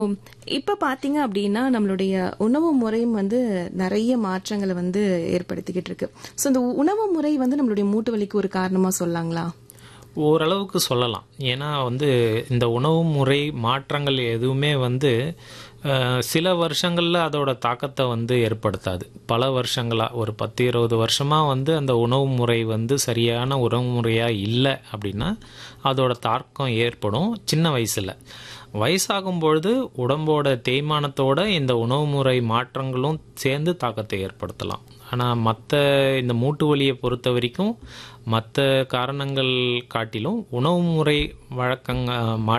இப்ப பாத்தீங்க அப்படின்னா நம்மளுடைய உணவு முறையும் வந்து நிறைய மாற்றங்களை வந்து ஏற்படுத்திக்கிட்டு இருக்கு சோ இந்த உணவு முறை வந்து நம்மளுடைய மூட்டு வலிக்கு ஒரு காரணமா சொல்லாங்களா ஓரளவுக்கு சொல்லலாம் ஏன்னா வந்து இந்த உணவு முறை மாற்றங்கள் எதுவுமே வந்து அஹ், சில வருஷங்களில் அதோட தாக்கத்தை வந்து ஏற்படுத்தாது பல வருஷங்களாக ஒரு பத்து இருபது வருஷமாக வந்து அந்த உணவு முறை வந்து சரியான உணவு முறையாக இல்லை அப்படின்னா அதோட தாக்கம் ஏற்படும் சின்ன வயசில் வயசாகும் பொழுது உடம்போட தேய்மானத்தோட இந்த உணவு முறை மாற்றங்களும் சேர்ந்து தாக்கத்தை ஏற்படுத்தலாம் ஆனால் மற்ற இந்த மூட்டு வலியை பொறுத்த வரைக்கும் மற்ற காரணங்கள் காட்டிலும் உணவு முறை வழக்கங்க